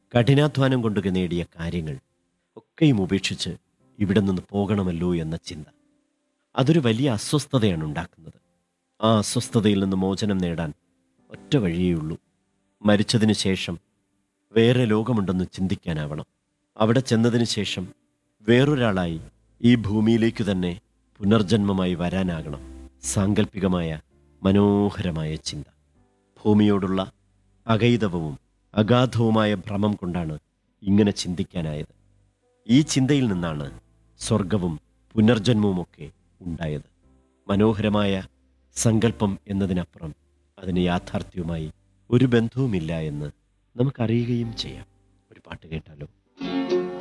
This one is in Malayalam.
കഠിനാധ്വാനം കൊണ്ട് നേടിയ കാര്യങ്ങൾ ഒക്കെയും ഉപേക്ഷിച്ച് ഇവിടെ നിന്ന് പോകണമല്ലോ എന്ന ചിന്ത അതൊരു വലിയ അസ്വസ്ഥതയാണ് ഉണ്ടാക്കുന്നത് ആ അസ്വസ്ഥതയിൽ നിന്ന് മോചനം നേടാൻ ഒറ്റ വഴിയേയുള്ളൂ മരിച്ചതിന് ശേഷം വേറെ ലോകമുണ്ടെന്ന് ചിന്തിക്കാനാവണം അവിടെ ചെന്നതിന് ശേഷം വേറൊരാളായി ഈ ഭൂമിയിലേക്കു തന്നെ പുനർജന്മമായി വരാനാകണം സാങ്കല്പികമായ മനോഹരമായ ചിന്ത ഭൂമിയോടുള്ള അകൈതവവും അഗാധവുമായ ഭ്രമം കൊണ്ടാണ് ഇങ്ങനെ ചിന്തിക്കാനായത് ഈ ചിന്തയിൽ നിന്നാണ് സ്വർഗവും പുനർജന്മവുമൊക്കെ ഉണ്ടായത് മനോഹരമായ സങ്കല്പം എന്നതിനപ്പുറം അതിന് യാഥാർത്ഥ്യവുമായി ഒരു ബന്ധവുമില്ല എന്ന് നമുക്കറിയുകയും ചെയ്യാം ഒരു പാട്ട് കേട്ടാലോ